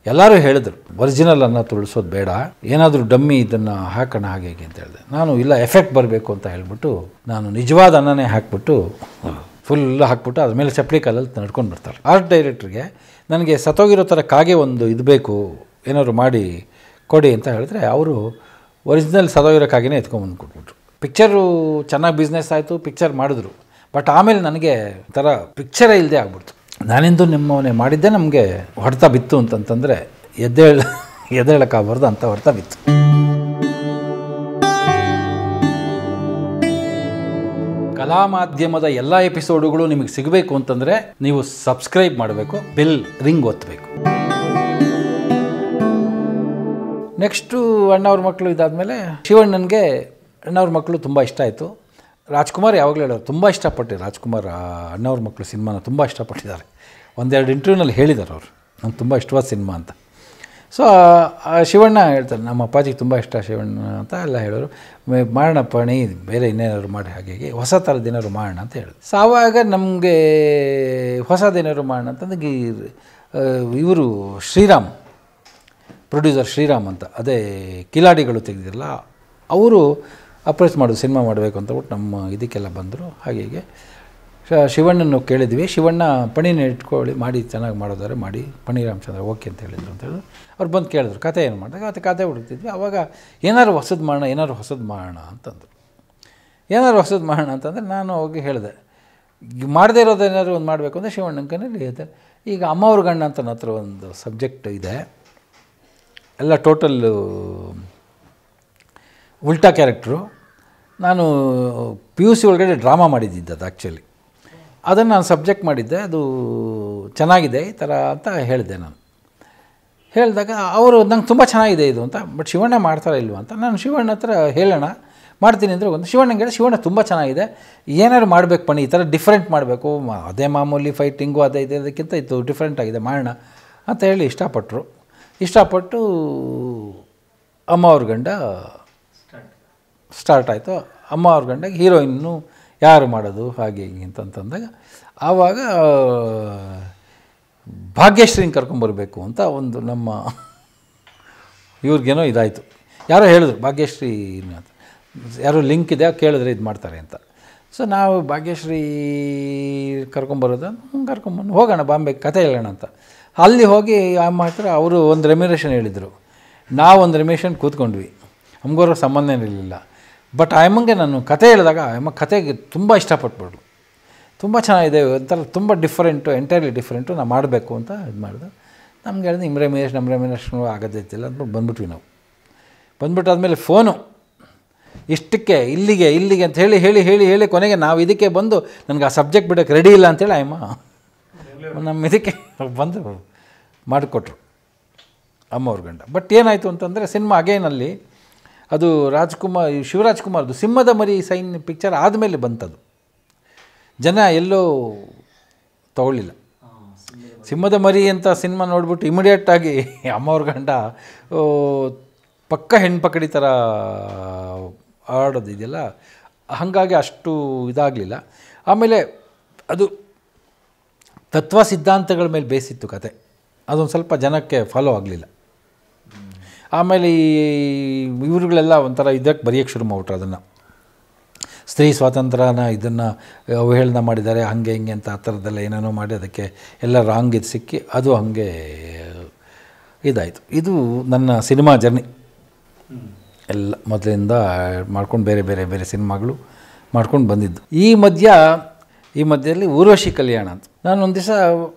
ಎಲ್ಲರೂ ಹೇಳಿದ್ರು ಒರಿಜಿನಲ್ ಅನ್ನ ತುಳಿಸೋದು ಬೇಡ ಏನಾದರೂ ಡಮ್ಮಿ ಇದನ್ನು ಹಾಕೋಣ ಹಾಗೆ ಹೀಗೆ ಅಂತ ಹೇಳಿದೆ ನಾನು ಇಲ್ಲ ಎಫೆಕ್ಟ್ ಬರಬೇಕು ಅಂತ ಹೇಳ್ಬಿಟ್ಟು ನಾನು ನಿಜವಾದ ಅನ್ನನೇ ಹಾಕ್ಬಿಟ್ಟು ಫುಲ್ ಹಾಕ್ಬಿಟ್ಟು ಅದ್ರ ಮೇಲೆ ಚಪ್ಪಲಿ ಕಾಲಲ್ಲಿ ನಡ್ಕೊಂಡು ಬರ್ತಾರೆ ಆರ್ಟ್ ಡೈರೆಕ್ಟ್ರಿಗೆ ನನಗೆ ಸತ್ತೋಗಿರೋ ಥರ ಕಾಗೆ ಒಂದು ಇದು ಬೇಕು ಏನಾದ್ರು ಮಾಡಿ ಕೊಡಿ ಅಂತ ಹೇಳಿದ್ರೆ ಅವರು ಒರಿಜಿನಲ್ ಸತ್ತೋಗಿರೋ ಕಾಗೆನೇ ಎತ್ಕೊಂಬಂದು ಕೊಟ್ಬಿಟ್ರು ಪಿಕ್ಚರು ಚೆನ್ನಾಗಿ ಬಿಸ್ನೆಸ್ ಆಯಿತು ಪಿಕ್ಚರ್ ಮಾಡಿದ್ರು ಬಟ್ ಆಮೇಲೆ ನನಗೆ ಥರ ಪಿಕ್ಚರೇ ಇಲ್ಲದೆ ಆಗ್ಬಿಡ್ತು ನಾನೆಂದು ನಿಮ್ಮವನೇ ಮಾಡಿದ್ದೆ ನಮಗೆ ಹೊಡೆತ ಬಿತ್ತು ಅಂತಂತಂದರೆ ಎದ್ದೇಳ ಎದ್ದೇಳಕ್ಕಾಗಬಾರ್ದು ಅಂತ ಹೊಡೆತ ಬಿತ್ತು ಕಲಾ ಮಾಧ್ಯಮದ ಎಲ್ಲ ಎಪಿಸೋಡುಗಳು ನಿಮಗೆ ಸಿಗಬೇಕು ಅಂತಂದರೆ ನೀವು ಸಬ್ಸ್ಕ್ರೈಬ್ ಮಾಡಬೇಕು ಬೆಲ್ ರಿಂಗ್ ಒತ್ತಬೇಕು ನೆಕ್ಸ್ಟು ಅಣ್ಣವ್ರ ಮಕ್ಕಳು ಇದಾದಮೇಲೆ ಶಿವಣ್ಣನಿಗೆ ಅಣ್ಣವ್ರ ಮಕ್ಕಳು ತುಂಬ ಇಷ್ಟ ಆಯಿತು ರಾಜ್ಕುಮಾರ್ ಯಾವಾಗಲೂ ಹೇಳೋರು ತುಂಬ ಇಷ್ಟಪಟ್ಟೆ ರಾಜ್ಕುಮಾರ್ ಆ ಅಣ್ಣವ್ರ ಮಕ್ಕಳು ಸಿನಿಮಾನ ತುಂಬ ಇಷ್ಟಪಟ್ಟಿದ್ದಾರೆ ಒಂದೆರಡು ಇಂಟರ್ವ್ಯೂನಲ್ಲಿ ಹೇಳಿದ್ದಾರೆ ಅವರು ನಂಗೆ ತುಂಬ ಇಷ್ಟವಾದ ಸಿನಿಮಾ ಅಂತ ಸೊ ಆ ಶಿವಣ್ಣ ಹೇಳ್ತಾರೆ ನಮ್ಮ ಅಪ್ಪಾಜಿಗೆ ತುಂಬ ಇಷ್ಟ ಶಿವಣ್ಣ ಅಂತ ಎಲ್ಲ ಹೇಳೋರು ಮೇ- ಮಾಡೋಣ ಪಣಿ ಬೇರೆ ಇನ್ನೇನಾದ್ರು ಮಾಡಿ ಹಾಗೆ ಹೀಗೆ ಹೊಸ ಥರದ್ದು ಏನಾದ್ರು ಮಾಡೋಣ ಅಂತ ಹೇಳಿದ್ರು ಸೊ ಆವಾಗ ನಮಗೆ ಹೊಸದೇನಾದ್ರು ಮಾಡೋಣ ಅಂತಂದ್ರೆ ಇವರು ಶ್ರೀರಾಮ್ ಪ್ರೊಡ್ಯೂಸರ್ ಶ್ರೀರಾಮ್ ಅಂತ ಅದೇ ಕಿಲಾಡಿಗಳು ತೆಗೆದಿರಲ್ಲ ಅವರು ಅಪ್ರೋಚ್ ಮಾಡೋದು ಸಿನಿಮಾ ಮಾಡಬೇಕು ಅಂತ ಬಿಟ್ಟು ನಮ್ಮ ಇದಕ್ಕೆಲ್ಲ ಬಂದರು ಹಾಗೆ ಹೀಗೆ ಶ- ಶಿವಣ್ಣನ ಕೇಳಿದ್ವಿ ಶಿವಣ್ಣ ಪಣಿನ ಇಟ್ಕೊಳ್ಳಿ ಮಾಡಿ ಚೆನ್ನಾಗಿ ಮಾಡೋದಾದ್ರೆ ಮಾಡಿ ಪಣಿ ರಾಮಚಂದ್ರ ಓಕೆ ಅಂತ ಹೇಳಿದ್ರು ಅಂತ ಹೇಳಿದ್ರು ಅವ್ರು ಬಂದು ಕೇಳಿದ್ರು ಕತೆ ಏನು ಮಾಡಿದಾಗ ಮತ್ತು ಕತೆ ಹುಡುಕ್ತಿದ್ವಿ ಆವಾಗ ಏನಾದ್ರು ಹೊಸದು ಮಾಡೋಣ ಏನಾದ್ರು ಹೊಸದು ಮಾಡೋಣ ಅಂತಂದರು ಏನಾದ್ರು ಹೊಸದು ಮಾಡೋಣ ಅಂತಂದರೆ ನಾನು ಹೋಗಿ ಹೇಳಿದೆ ಈಗ ಮಾಡದೇ ಇರೋದು ಏನಾದ್ರು ಒಂದು ಮಾಡಬೇಕು ಅಂದರೆ ಶಿವಣ್ಣನ ಕೈಯಲ್ಲಿ ಹೇಳ್ತಾರೆ ಈಗ ಅಮ್ಮವ್ರ ಗಂಡ ಅಂತ ನನ್ನ ಹತ್ರ ಒಂದು ಸಬ್ಜೆಕ್ಟ್ ಇದೆ ಎಲ್ಲ ಟೋಟಲ್ಲು ಉಲ್ಟಾ ಕ್ಯಾರೆಕ್ಟ್ರು ನಾನು ಪಿ ಯು ಸಿ ಒಳಗಡೆ ಡ್ರಾಮಾ ಮಾಡಿದ್ದಿದ್ದು ಅದು ಆ್ಯಕ್ಚುಲಿ ಅದನ್ನು ನಾನು ಸಬ್ಜೆಕ್ಟ್ ಮಾಡಿದ್ದೆ ಅದು ಚೆನ್ನಾಗಿದೆ ಈ ಥರ ಅಂತ ಹೇಳಿದೆ ನಾನು ಹೇಳಿದಾಗ ಅವರು ನಂಗೆ ತುಂಬ ಚೆನ್ನಾಗಿದೆ ಇದು ಅಂತ ಬಟ್ ಶಿವಣ್ಣ ಮಾಡ್ತಾರ ಇಲ್ವ ಅಂತ ನಾನು ಶಿವಣ್ಣ ಹತ್ರ ಹೇಳೋಣ ಮಾಡ್ತೀನಿ ಅಂದರೆ ಒಂದು ಶಿವಣ್ಣಂಗೆ ಹೇಳಿ ಶಿವಣ್ಣ ತುಂಬ ಚೆನ್ನಾಗಿದೆ ಏನಾದ್ರು ಮಾಡಬೇಕು ಪಣಿ ಈ ಥರ ಡಿಫ್ರೆಂಟ್ ಮಾಡಬೇಕು ಮ- ಅದೇ ಮಾಮೂಲಿ ಫೈಟಿಂಗು ಅದೇ ಇದೆ ಅದಕ್ಕಿಂತ ಇದು ಡಿಫ್ರೆಂಟ್ ಆಗಿದೆ ಮಾಡೋಣ ಅಂತ ಹೇಳಿ ಇಷ್ಟಪಟ್ಟರು ಇಷ್ಟಪಟ್ಟು ಅಮ್ಮ ಅವ್ರ ಗಂಡ ಸ್ಟಾರ್ಟ್ ಆಯಿತು ಅಮ್ಮ ಅವ್ರ ಗಂಡಗೆ ಹೀರೋಯಿನ್ನು ಯಾರು ಮಾಡೋದು ಹಾಗೆ ಹೀಗೆ ಅಂತಂತಂದಾಗ ಆವಾಗ ಭಾಗ್ಯಶ್ರೀನ ಕರ್ಕೊಂಬರ್ಬೇಕು ಅಂತ ಒಂದು ನಮ್ಮ ಇವ್ರಿಗೇನೋ ಇದಾಯಿತು ಯಾರೋ ಹೇಳಿದ್ರು ಭಾಗ್ಯಶ್ರೀ ಅಂತ ಯಾರೋ ಲಿಂಕ್ ಇದೆ ಕೇಳಿದ್ರೆ ಇದು ಮಾಡ್ತಾರೆ ಅಂತ ಸೊ ನಾವು ಭಾಗ್ಯಶ್ರೀ ಕರ್ಕೊಂಬರೋದು ಹ್ಞೂ ಕರ್ಕೊಂಬಂದು ಹೋಗೋಣ ಬಾಂಬೆ ಕತೆ ಹೇಳೋಣ ಅಂತ ಅಲ್ಲಿ ಹೋಗಿ ಅಮ್ಮ ಹತ್ರ ಅವರು ಒಂದು ರೆಮ್ಯುನೇಷನ್ ಹೇಳಿದರು ನಾವು ಒಂದು ರೆಮ್ಯುನೇಷನ್ ಕೂತ್ಕೊಂಡ್ವಿ ನಮಗೋರ ಸಂಬಂಧ ಇರಲಿಲ್ಲ ಬಟ್ ಆ ಅಮ್ಮಂಗೆ ನಾನು ಕತೆ ಹೇಳಿದಾಗ ಆ ಅಮ್ಮ ಕತೆಗೆ ತುಂಬ ಇಷ್ಟಪಟ್ಬಿಡ್ಲು ತುಂಬ ಚೆನ್ನಾಗಿದೆ ಒಂಥರ ತುಂಬ ಡಿಫ್ರೆಂಟು ಎಂಟೈರ್ಲಿ ಡಿಫ್ರೆಂಟು ನಾವು ಮಾಡಬೇಕು ಅಂತ ಇದು ಮಾಡಿದೆ ನಮ್ಗೆ ಹೇಳಿದ್ರೆ ನಿಮ್ಮ ರೆಮ್ಯುನೇಷನ್ ನಮ್ಮ ರೆಮ್ಯುನೇಷನ್ ಆಗೋದೈತಿಲ್ಲ ಅಂದ್ಬಿಟ್ಟು ಬಂದ್ಬಿಟ್ವಿ ನಾವು ಬಂದ್ಬಿಟ್ಟಾದ್ಮೇಲೆ ಫೋನು ಇಷ್ಟಕ್ಕೆ ಇಲ್ಲಿಗೆ ಇಲ್ಲಿಗೆ ಅಂತ ಹೇಳಿ ಹೇಳಿ ಹೇಳಿ ಹೇಳಿ ಕೊನೆಗೆ ನಾವು ಇದಕ್ಕೆ ಬಂದು ನನಗೆ ಆ ಸಬ್ಜೆಕ್ಟ್ ಬಿಡೋಕ್ಕೆ ರೆಡಿ ಇಲ್ಲ ಅಂತೇಳಿ ಅಮ್ಮ ನಮ್ಮ ಇದಕ್ಕೆ ಬಂದು ಮಾಡಿಕೊಟ್ರು ಅಮ್ಮವ್ರ ಗಂಡ ಬಟ್ ಏನಾಯಿತು ಅಂತಂದರೆ ಸಿನಿಮಾ ಅಗೇನಲ್ಲಿ ಅದು ರಾಜ್ಕುಮಾರ್ ಶಿವರಾಜ್ ಕುಮಾರ್ದು ಸಿಂಹದ ಮರಿ ಸೈನ್ ಪಿಕ್ಚರ್ ಆದಮೇಲೆ ಬಂತದು ಜನ ಎಲ್ಲೋ ತಗೊಳ್ಳಿಲ್ಲ ಸಿಂಹದ ಮರಿ ಅಂತ ಸಿನಿಮಾ ನೋಡ್ಬಿಟ್ಟು ಇಮಿಡಿಯೇಟಾಗಿ ಅಮ್ಮವ್ರ ಗಂಡ ಓ, ಪಕ್ಕ ಹೆಣ್ಪಕಡಿ ಥರ ಆಡೋದು ಇದೆಯಲ್ಲ ಹಾಗಾಗಿ ಅಷ್ಟು ಇದಾಗಲಿಲ್ಲ ಆಮೇಲೆ ಅದು ತತ್ವ ಸಿದ್ಧಾಂತಗಳ ಮೇಲೆ ಬೇಸಿತ್ತು ಕತೆ ಅದೊಂದು ಸ್ವಲ್ಪ ಜನಕ್ಕೆ ಫಾಲೋ ಆಗಲಿಲ್ಲ ಆಮೇಲೆ ಈ ಇವ್ರುಗಳೆಲ್ಲ ಒಂಥರ ಇದಕ್ಕೆ ಬರೆಯೋಕ್ಕೆ ಶುರು ಮಾಡ್ಬಿಟ್ರು ಅದನ್ನು ಸ್ತ್ರೀ ಸ್ವಾತಂತ್ರ್ಯನ ಇದನ್ನು ಅವಹೇಳನ ಮಾಡಿದ್ದಾರೆ ಹಾಗೆ ಹಿಂಗೆ ಅಂತ ಆ ಥರದ್ದೆಲ್ಲ ಏನೇನೋ ಮಾಡಿ ಅದಕ್ಕೆ ಎಲ್ಲ ರಾಂಗ್ ಇದು ಸಿಕ್ಕಿ ಅದು ಹಾಗೆ ಇದಾಯಿತು ಇದು ನನ್ನ ಸಿನಿಮಾ ಜರ್ನಿ ಎಲ್ಲ ಮೊದಲಿಂದ ಮಾಡ್ಕೊಂಡು ಬೇರೆ ಬೇರೆ ಬೇರೆ ಸಿನಿಮಾಗಳು ಮಾಡ್ಕೊಂಡು ಬಂದಿದ್ದು ಈ ಮಧ್ಯ ಈ ಮಧ್ಯದಲ್ಲಿ ಊರ್ವಶಿ ಕಲ್ಯಾಣ ಅಂತ ನಾನು ಒಂದು ದಿವಸ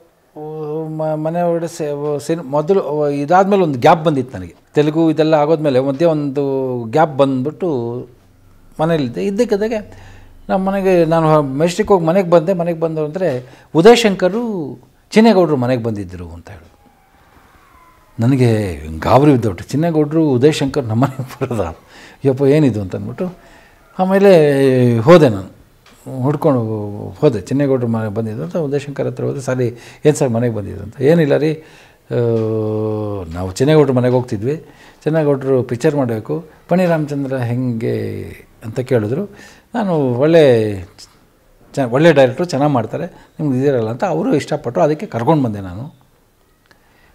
ಮನೆ ಒಳಗಡೆ ಸಿನ್ ಮೊದಲು ಇದಾದಮೇಲೆ ಒಂದು ಗ್ಯಾಪ್ ಬಂದಿತ್ತು ನನಗೆ ತೆಲುಗು ಇದೆಲ್ಲ ಆಗೋದ್ಮೇಲೆ ಮಧ್ಯೆ ಒಂದು ಗ್ಯಾಪ್ ಬಂದ್ಬಿಟ್ಟು ಮನೇಲಿದ್ದೆ ಇದ್ದಕ್ಕಿದ್ದಾಗೆ ನಮ್ಮ ಮನೆಗೆ ನಾನು ಮೆಸ್ಟಿಕ್ ಹೋಗಿ ಮನೆಗೆ ಬಂದೆ ಮನೆಗೆ ಬಂದು ಅಂದರೆ ಉದಯ್ ಶಂಕರು ಚಿನ್ನೇಗೌಡರು ಮನೆಗೆ ಬಂದಿದ್ದರು ಅಂತ ಹೇಳಿ ನನಗೆ ಗಾಬರಿ ಬಿದ್ದೋಟು ಚಿನ್ನೇಗೌಡರು ಉದಯ್ ಶಂಕರ್ ನಮ್ಮ ಮನೆಗೆ ಬರೋದ ಯಪ್ಪ ಏನಿದು ಅಂತ ಅಂದ್ಬಿಟ್ಟು ಆಮೇಲೆ ಹೋದೆ ನಾನು ಹುಡ್ಕೊಂಡು ಹೋದೆ ಚಿನ್ನೇಗೌಡರು ಮನೆಗೆ ಬಂದಿದ್ದು ಅಂತ ಉದಯ್ ಶಂಕರ್ ಹತ್ರ ಹೋದೆ ಸರಿ ಏನು ಸರ್ ಮನೆಗೆ ಬಂದಿದ್ದು ಅಂತ ಏನಿಲ್ಲ ರೀ ಆ, ನಾವು ಚಿನ್ನೇಗೌಡರು ಮನೆಗೆ ಹೋಗ್ತಿದ್ವಿ ಚಿನ್ನೇಗೌಡರು ಪಿಕ್ಚರ್ ಮಾಡಬೇಕು ಪಣಿ ರಾಮಚಂದ್ರ ಹೆಂಗೆ ಅಂತ ಕೇಳಿದ್ರು ನಾನು ಒಳ್ಳೆ ಚ ಒಳ್ಳೆ ಡೈರೆಕ್ಟ್ರು ಚೆನ್ನಾಗಿ ಮಾಡ್ತಾರೆ ನಿಮ್ಗೆ ಇದಿರಲ್ಲ ಅಂತ ಅವರು ಇಷ್ಟಪಟ್ಟರು ಅದಕ್ಕೆ ಕರ್ಕೊಂಡು ಬಂದೆ ನಾನು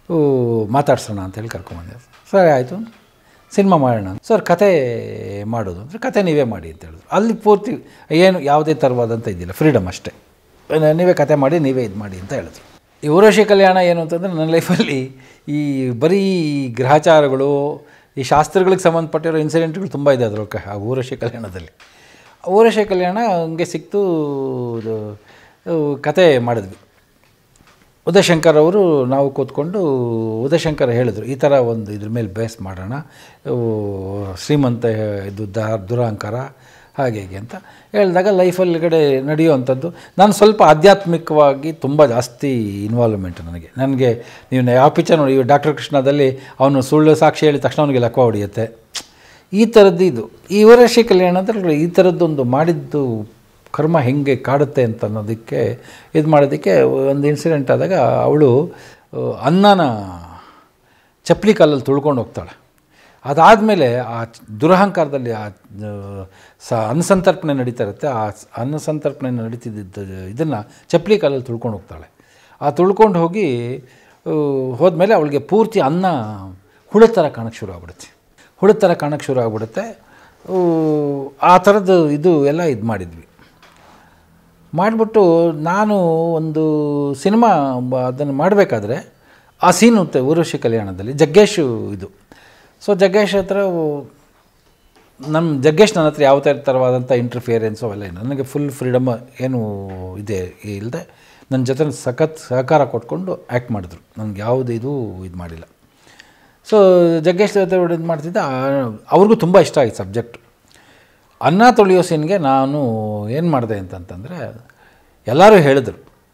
ಊ, ಮಾತಾಡ್ಸೋಣ ಅಂತೇಳಿ ಕರ್ಕೊಂಬಂದೆ ಸರಿ ಆಯಿತು ಸಿನಿಮಾ ಮಾಡೋಣ ಸರ್ ಕತೆ ಮಾಡೋದು ಅಂದರೆ ಕತೆ ನೀವೇ ಮಾಡಿ ಅಂತ ಹೇಳಿದ್ರು ಅಲ್ಲಿ ಪೂರ್ತಿ ಏನು ಯಾವುದೇ ಥರವಾದಂಥ ಇದಿಲ್ಲ ಫ್ರೀಡಮ್ ಅಷ್ಟೇ ನ- ನೀವೇ ಕತೆ ಮಾಡಿ ನೀವೇ ಇದು ಮಾಡಿ ಅಂತ ಹೇಳಿದ್ರು ಈ ಊರ್ವಶಿ ಕಲ್ಯಾಣ ಏನು ಅಂತಂದರೆ ನನ್ನ ಲೈಫಲ್ಲಿ ಈ ಬರೀ ಗ್ರಹಚಾರಗಳು ಈ ಶಾಸ್ತ್ರಗಳಿಗೆ ಸಂಬಂಧಪಟ್ಟಿರೋ ಇನ್ಸಿಡೆಂಟ್ಗಳು ತುಂಬ ಇದೆ ಅದರೊಳಗೆ ಆ ಊರ್ವಶಿ ಕಲ್ಯಾಣದಲ್ಲಿ ಊರ್ವಶಿ ಕಲ್ಯಾಣ ಹಂಗೆ ಸಿಕ್ತು ಇದು ಕತೆ ಮಾಡಿದ್ವಿ ಉದಯಶಂಕರ್ ಅವರು ನಾವು ಕೂತ್ಕೊಂಡು ಉದಯಶಂಕರ್ ಹೇಳಿದ್ರು ಈ ಥರ ಒಂದು ಇದ್ರ ಮೇಲೆ ಬೇಸ್ ಮಾಡೋಣ ಇವು ಶ್ರೀಮಂತ ಇದು ದ ದುರಹಂಕಾರ ಹಾಗೆ ಹೀಗೆ ಅಂತ ಹೇಳಿದಾಗ ಲೈಫಲ್ಲಿಗಡೆ ನಡೆಯುವಂಥದ್ದು ನಾನು ಸ್ವಲ್ಪ ಆಧ್ಯಾತ್ಮಿಕವಾಗಿ ತುಂಬ ಜಾಸ್ತಿ ಇನ್ವಾಲ್ವ್ಮೆಂಟ್ ನನಗೆ ನನಗೆ ನೀವು ಯಾವ ಪಿಕ್ಚರ್ ನೋಡಿ ಡಾಕ್ಟರ್ ಕೃಷ್ಣದಲ್ಲಿ ಅವನು ಸುಳ್ಳು ಸಾಕ್ಷಿ ಹೇಳಿದ ತಕ್ಷಣ ಅವನಿಗೆ ಲಕ್ವ ಹೊಡೆಯುತ್ತೆ ಈ ಥರದ್ದು ಇದು ಈ ವರಶಿ ಕಲ್ಯಾಣ ಅಂದರೆ ಈ ಥರದ್ದೊಂದು ಮಾಡಿದ್ದು ಕರ್ಮ ಹೆಂಗೆ ಕಾಡುತ್ತೆ ಅಂತ ಅನ್ನೋದಕ್ಕೆ ಇದು ಮಾಡೋದಕ್ಕೆ ಒಂದು ಇನ್ಸಿಡೆಂಟ್ ಆದಾಗ ಅವಳು ಅನ್ನನ ಚಪ್ಪಲಿ ಕಾಲಲ್ಲಿ ತುಳ್ಕೊಂಡು ಹೋಗ್ತಾಳೆ ಅದಾದಮೇಲೆ ಆ ಚ- ದುರಹಂಕಾರದಲ್ಲಿ ಆ ಆ, ಸ ಅನ್ನಸಂತರ್ಪಣೆ ನಡೀತಾ ಇರುತ್ತೆ ಆ ಸ್- ಅನ್ನಸಂತರ್ಪಣೆ ನಡೀತಿದ್ದ ಇದನ್ನು ಚಪ್ಪಲಿ ಕಾಲಲ್ಲಿ ತುಳ್ಕೊಂಡು ಹೋಗ್ತಾಳೆ ಆ ತುಳ್ಕೊಂಡು ಹೋಗಿ ಆ, ಹೋದ್ಮೇಲೆ ಅವಳಿಗೆ ಪೂರ್ತಿ ಅನ್ನ ಹುಳ ಥರ ಕಾಣಕ್ಕೆ ಶುರು ಆಗ್ಬಿಡುತ್ತೆ ಹುಳ ಥರ ಕಾಣಕ್ಕೆ ಶುರು ಆಗ್ಬಿಡುತ್ತೆ ಊ, ಆ ಥರದ್ದು ಇದು ಎಲ್ಲ ಇದು ಮಾಡಿದ್ವಿ ಮಾಡಿಬಿಟ್ಟು ನಾನು ಒಂದು ಸಿನಿಮಾ ಅದನ್ನು ಮಾಡಬೇಕಾದ್ರೆ ಆ ಸೀನು ಊರ್ವಶಿ ಕಲ್ಯಾಣದಲ್ಲಿ ಜಗ್ಗೇಶು ಇದು ಸೊ ಜಗ್ಗೇಶ್ ಹತ್ರ ನಮ್ಮ ಜಗ್ಗೇಶ್ ನನ್ನ ಹತ್ರ ಯಾವ ಥರ ಥರವಾದಂಥ ಇಂಟರ್ಫಿಯರೆನ್ಸು ಅವೆಲ್ಲ ಏನು ನನಗೆ ಫುಲ್ ಫ್ರೀಡಮ್ ಏನು ಇದೆ ಇಲ್ಲದೆ ನನ್ನ ಜೊತೆ ಸಖತ್ ಸಹಕಾರ ಕೊಟ್ಕೊಂಡು ಆ್ಯಕ್ಟ್ ಮಾಡಿದ್ರು ನನಗೆ ಯಾವುದು ಇದು ಇದು ಮಾಡಿಲ್ಲ ಸೊ ಜಗ್ಗೇಶ್ ಜೊತೆ ಇದು ಮಾಡ್ತಿದ್ದೆ ಆ- ಅವ್ರಿಗೂ ತುಂಬ ಇಷ್ಟ ಆಯಿತು ಸಬ್ಜೆಕ್ಟ್ ಅನ್ನ ತೊಳೆಯೋ ಸೀನ್ಗೆ ನಾನು ಏನು ಮಾಡಿದೆ ಅಂತಂತಂದರೆ ಎಲ್ಲರೂ ಹೇಳಿದ್ರು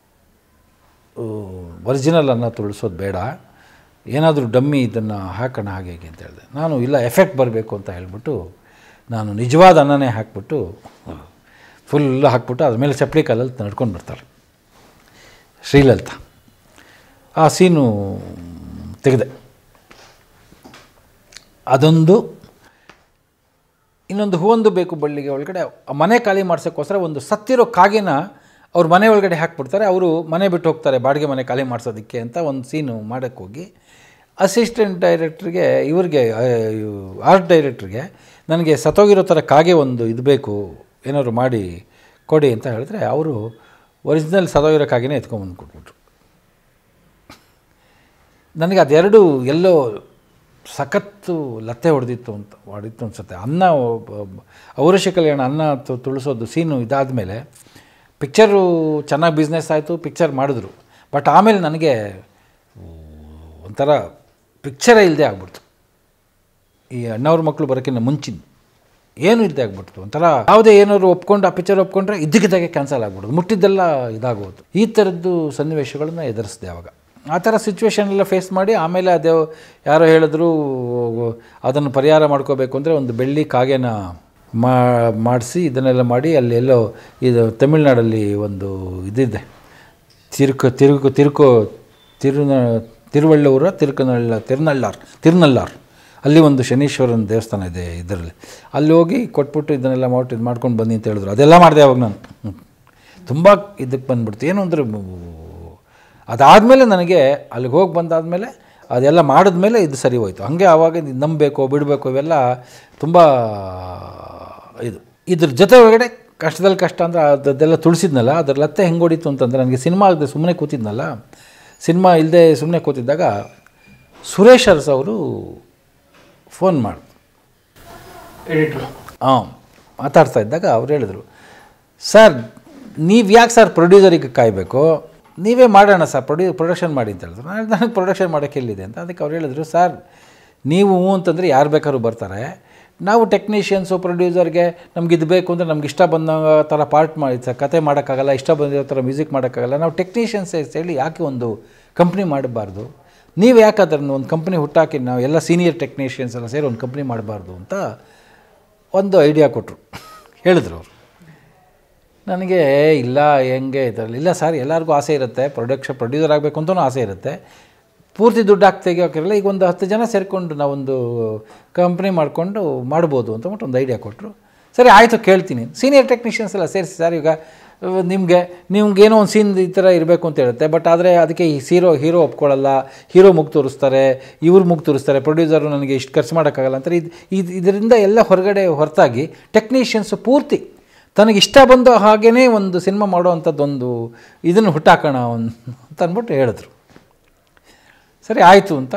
ಒರಿಜಿನಲ್ ಅನ್ನ ತುಳಿಸೋದು ಬೇಡ ಏನಾದರೂ ಡಮ್ಮಿ ಇದನ್ನು ಹಾಕೋಣ ಹಾಗೆ ಹೀಗೆ ಅಂತ ಹೇಳಿದೆ ನಾನು ಇಲ್ಲ ಎಫೆಕ್ಟ್ ಬರಬೇಕು ಅಂತ ಹೇಳ್ಬಿಟ್ಟು ನಾನು ನಿಜವಾದ ಅನ್ನನೇ ಹಾಕ್ಬಿಟ್ಟು ಫುಲ್ ಹಾಕ್ಬಿಟ್ಟು ಅದ್ರ ಮೇಲೆ ಚಪ್ಪಲಿ ಕಾಲಲ್ಲಿ ನಡ್ಕೊಂಡು ಬರ್ತಾಳೆ ಶ್ರೀಲಲಿತಾ ಆ ಸೀನು ತೆಗೆದೆ ಅದೊಂದು ಇನ್ನೊಂದು ಹೂವೊಂದು ಬೇಕು ಬಳ್ಳಿಗೆ ಒಳಗಡೆ ಆ ಮನೆ ಖಾಲಿ ಮಾಡ್ಸೋಕ್ಕೋಸ್ಕರ ಒಂದು ಸತ್ತಿರೋ ಕಾಗೆನ ಅವ್ರ ಮನೆ ಒಳಗಡೆ ಹಾಕ್ಬಿಡ್ತಾರೆ ಅವರು ಮನೆ ಬಿಟ್ಟು ಹೋಗ್ತಾರೆ ಬಾಡಿಗೆ ಮನೆ ಖಾಲಿ ಮಾಡಿಸೋದಕ್ಕೆ ಅಂತ ಒಂದು ಸೀನು ಮಾಡೋಕ್ಕೆ ಹೋಗಿ ಅಸಿಸ್ಟೆಂಟ್ ಡೈರೆಕ್ಟ್ರಿಗೆ ಇವ್ರಿಗೆ ಆರ್ಟ್ ಡೈರೆಕ್ಟ್ರಿಗೆ ನನಗೆ ಸತ್ತೋಗಿರೋ ಥರ ಕಾಗೆ ಒಂದು ಇದು ಬೇಕು ಏನಾದ್ರು ಮಾಡಿ ಕೊಡಿ ಅಂತ ಹೇಳಿದ್ರೆ ಅವರು ಒರಿಜಿನಲ್ ಸತ್ತೋಗಿರೋ ಕಾಗೆನೇ ಎತ್ಕೊಂಬಂದು ಕೊಟ್ಬಿಟ್ರು ನನಗೆ ಅದೆರಡು ಎಲ್ಲೋ ಸಖತ್ತು ಲತ್ತೆ ಹೊಡೆದಿತ್ತು ಅಂತ ಹೊಡಿತ್ತು ಅನ್ಸುತ್ತೆ ಅನ್ನ ಔರಶ ಕಲ್ಯಾಣ ಅನ್ನ ತು- ತುಳಿಸೋದು ಸೀನು ಇದಾದ ಮೇಲೆ ಪಿಕ್ಚರು ಚೆನ್ನಾಗಿ ಬಿಸ್ನೆಸ್ ಆಯಿತು ಪಿಕ್ಚರ್ ಮಾಡಿದ್ರು ಬಟ್ ಆಮೇಲೆ ನನಗೆ ಒಂಥರ ಪಿಕ್ಚರೇ ಇಲ್ಲದೆ ಆಗ್ಬಿಡ್ತು ಈ ಅಣ್ಣವ್ರ ಮಕ್ಕಳು ಬರೋಕ್ಕಿಂತ ಮುಂಚಿನ ಏನು ಇಲ್ಲದೆ ಆಗ್ಬಿಡ್ತು ಒಂಥರ ಯಾವುದೇ ಏನಾದ್ರು ಒಪ್ಕೊಂಡು ಆ ಪಿಕ್ಚರ್ ಒಪ್ಕೊಂಡ್ರೆ ಇದ್ದಕ್ಕಿದ್ದಾಗೆ ಕ್ಯಾನ್ಸಲ್ ಆಗ್ಬಿಡೋದು ಮುಟ್ಟಿದ್ದೆಲ್ಲ ಇದಾಗೋದು ಈ ಥರದ್ದು ಸನ್ನಿವೇಶಗಳನ್ನ ಎದುರಿಸಿದೆ ಅವಾಗ ಆ ಥರ ಸಿಚುವೇಶನ್ ಎಲ್ಲ ಫೇಸ್ ಮಾಡಿ ಆಮೇಲೆ ಅದೇ ಯಾರೋ ಹೇಳಿದ್ರು ಅದನ್ನು ಪರಿಹಾರ ಮಾಡ್ಕೋಬೇಕು ಅಂದರೆ ಒಂದು ಬೆಳ್ಳಿ ಕಾಗೆನ ಮಾ ಮಾಡಿಸಿ ಇದನ್ನೆಲ್ಲ ಮಾಡಿ ಅಲ್ಲಿ ಎಲ್ಲೋ ಇದು ತಮಿಳ್ನಾಡಲ್ಲಿ ಒಂದು ಇದಿದೆ ತಿರುಕು ತಿರುಕು ತಿರುಕು ತಿರುನ ತಿರುವಳ್ಳೂರ ತಿರುಕನಳ್ಳ ತಿರುನಳ್ಳಾರ್ ತಿರುನಲ್ಲಾರ್ ಅಲ್ಲಿ ಒಂದು ಶನೀಶ್ವರನ ದೇವಸ್ಥಾನ ಇದೆ ಇದರಲ್ಲಿ ಅಲ್ಲಿ ಹೋಗಿ ಕೊಟ್ಬಿಟ್ಟು ಇದನ್ನೆಲ್ಲ ಮಾಡಿ ಇದು ಮಾಡ್ಕೊಂಡು ಬನ್ನಿ ಅಂತ ಹೇಳಿದ್ರು ಅದೆಲ್ಲ ಮಾಡಿದೆ ಅವಾಗ ನಾನು ತುಂಬ ಇದಕ್ಕೆ ಬಂದ್ಬಿಡ್ತು ಏನು ಅಂದರೆ ಅದಾದಮೇಲೆ ನನಗೆ ಅಲ್ಲಿಗೆ ಹೋಗಿ ಬಂದಾದಮೇಲೆ ಅದೆಲ್ಲ ಮಾಡಿದ್ಮೇಲೆ ಇದು ಸರಿ ಹೋಯ್ತು ಹಾಗೆ ಆವಾಗ ಇದು ನಂಬಬೇಕು ಬಿಡಬೇಕು ಇವೆಲ್ಲ ತುಂಬ ಇದು ಇದ್ರ ಜೊತೆ ಒಳಗಡೆ ಕಷ್ಟದಲ್ಲಿ ಕಷ್ಟ ಅಂದರೆ ಅದೆಲ್ಲ ತುಳಿಸಿದ್ನಲ್ಲ ಅದ್ರ ಲತ್ತೆ ಹೆಂಗೆ ಹೊಡಿತು ಅಂತಂದರೆ ನನಗೆ ಸಿನಿಮಾ ಆಗದೆ ಸುಮ್ಮನೆ ಕೂತಿದ್ನಲ್ಲ ಸಿನಿಮಾ ಇಲ್ಲದೆ ಸುಮ್ಮನೆ ಕೂತಿದ್ದಾಗ ಸುರೇಶ್ ಅರಸ್ ಅವರು ಫೋನ್ ಮಾಡಿದ್ರು ಎಡಿಟ್ರು ಹಾಂ ಮಾತಾಡ್ತಾ ಇದ್ದಾಗ ಅವ್ರು ಹೇಳಿದ್ರು ಸರ್ ನೀವು ಯಾಕೆ ಸರ್ ಪ್ರೊಡ್ಯೂಸರಿಗೆ ಕಾಯಬೇಕು ನೀವೇ ಮಾಡೋಣ ಸರ್ ಪ್ರೊಡ್ಯೂ ಪ್ರೊಡಕ್ಷನ್ ಮಾಡಿ ಅಂತ ಹೇಳಿದ್ರು ನಾನು ನನಗೆ ಪ್ರೊಡಕ್ಷನ್ ಮಾಡೋಕ್ಕೆ ಎಲ್ಲಿದೆ ಅಂತ ಅದಕ್ಕೆ ಅವ್ರು ಹೇಳಿದ್ರು ಸರ್ ನೀವು ಹ್ಞೂ ಅಂತಂದರೆ ಯಾರು ಬೇಕಾದ್ರೂ ಬರ್ತಾರೆ ನಾವು ಟೆಕ್ನಿಷಿಯನ್ಸು ಪ್ರೊಡ್ಯೂಸರ್ಗೆ ನಮ್ಗೆ ಇದು ಬೇಕು ಅಂದರೆ ನಮ್ಗೆ ಇಷ್ಟ ಬಂದ ಥರ ಪಾರ್ಟ್ ಮಾಡಿ ಸರ್ ಕತೆ ಮಾಡೋಕ್ಕಾಗಲ್ಲ ಇಷ್ಟ ಬಂದಿರೋ ಥರ ಮ್ಯೂಸಿಕ್ ಮಾಡೋಕ್ಕಾಗಲ್ಲ ನಾವು ಟೆಕ್ನಿಷಿಯನ್ಸ್ ಹೇಳಿ ಯಾಕೆ ಒಂದು ಕಂಪ್ನಿ ಮಾಡಬಾರ್ದು ನೀವು ಯಾಕೆ ಅದನ್ನು ಒಂದು ಕಂಪ್ನಿ ಹುಟ್ಟಾಕಿ ನಾವು ಎಲ್ಲ ಸೀನಿಯರ್ ಟೆಕ್ನಿಷಿಯನ್ಸ್ ಎಲ್ಲ ಸೇರಿ ಒಂದು ಕಂಪ್ನಿ ಮಾಡಬಾರ್ದು ಅಂತ ಒಂದು ಐಡಿಯಾ ಕೊಟ್ಟರು ಹೇಳಿದ್ರು ಅವರು ನನಗೆ ಇಲ್ಲ ಹೆಂಗೆ ಇದರಲ್ಲಿ ಇಲ್ಲ ಸರ್ ಎಲ್ಲರಿಗೂ ಆಸೆ ಇರುತ್ತೆ ಪ್ರೊಡಕ್ಷನ್ ಪ್ರೊಡ್ಯೂಸರ್ ಆಗಬೇಕು ಅಂತಲೂ ಆಸೆ ಇರುತ್ತೆ ಪೂರ್ತಿ ದುಡ್ಡು ಹಾಕಿ ತೆಗಿಯೋಕ್ಕಿರಲ್ಲ ಈಗ ಒಂದು ಹತ್ತು ಜನ ಸೇರಿಕೊಂಡು ನಾವೊಂದು ಕಂಪ್ನಿ ಮಾಡಿಕೊಂಡು ಮಾಡ್ಬೋದು ಅಂತ ಅಂದ್ಬಿಟ್ಟು ಒಂದು ಐಡಿಯಾ ಕೊಟ್ಟರು ಸರಿ ಆಯಿತು ಕೇಳ್ತೀನಿ ಸೀನಿಯರ್ ಟೆಕ್ನಿಷಿಯನ್ಸ್ ಎಲ್ಲ ಸೇರಿಸಿ ಸರ್ ಈಗ ನಿಮಗೆ ನಿಮ್ಗೇನೋ ಒಂದು ಸೀನ್ ಈ ಥರ ಇರಬೇಕು ಅಂತ ಹೇಳುತ್ತೆ ಬಟ್ ಆದರೆ ಅದಕ್ಕೆ ಈ ಹೀರೋ ಹೀರೋ ಒಪ್ಕೊಳ್ಳಲ್ಲ ಹೀರೋ ಮುಗ್ ತೋರಿಸ್ತಾರೆ ಇವ್ರು ಮುಗ್ ತೋರಿಸ್ತಾರೆ ಪ್ರೊಡ್ಯೂಸರು ನನಗೆ ಇಷ್ಟು ಖರ್ಚು ಮಾಡೋಕ್ಕಾಗಲ್ಲ ಅಂತಾರೆ ಇದು ಇದು ಇದರಿಂದ ಎಲ್ಲ ಹೊರಗಡೆ ಹೊರತಾಗಿ ಟೆಕ್ನಿಷಿಯನ್ಸು ಪೂರ್ತಿ ತನಗೆ ಇಷ್ಟ ಬಂದು ಹಾಗೇ ಒಂದು ಸಿನಿಮಾ ಮಾಡೋ ಅಂಥದ್ದೊಂದು ಇದನ್ನು ಹುಟ್ಟಾಕೋಣ ಒಂದು ಅಂತ ಅಂದ್ಬಿಟ್ಟು ಹೇಳಿದ್ರು ಸರಿ ಆಯಿತು ಅಂತ